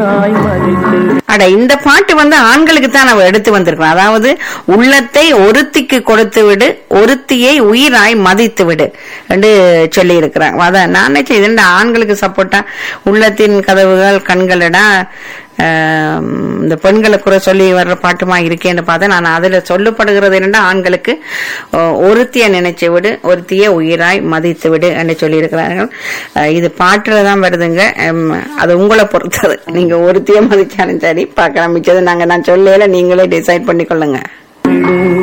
அட இந்த பாட்டு வந்து ஆண்களுக்கு தான் நம்ம எடுத்து வந்திருக்கோம் அதாவது உள்ளத்தை ஒருத்திக்கு கொடுத்து விடு ஒருத்தியை உயிராய் மதித்து விடு என்று சொல்லி இருக்கிறாங்க அதான் நான் நினைச்சேன் இது என்ன ஆண்களுக்கு சப்போர்ட்டா உள்ளத்தின் கதவுகள் கண்களடா ஆம், இந்த பெண்களை குறை சொல்லி வர்ற பாட்டுமா இருக்கேன்னு பார்த்தா நான் அதுல சொல்லப்படுகிறது என்னன்னா ஆண்களுக்கு ஓ, ஒருத்திய நினைச்சு விடு ஒருத்திய உயிராய் மதித்து விடு என்று சொல்லி இருக்கிறார்கள் இது பாட்டுல தான் வருதுங்க ஹம், அது உங்களை பொறுத்தது நீங்க ஒருத்திய மதிச்சாலும் சரி பார்க்கலாம் மிச்சது நாங்க நான் சொல்லல நீங்களே டிசைட் பண்ணி கொள்ளுங்க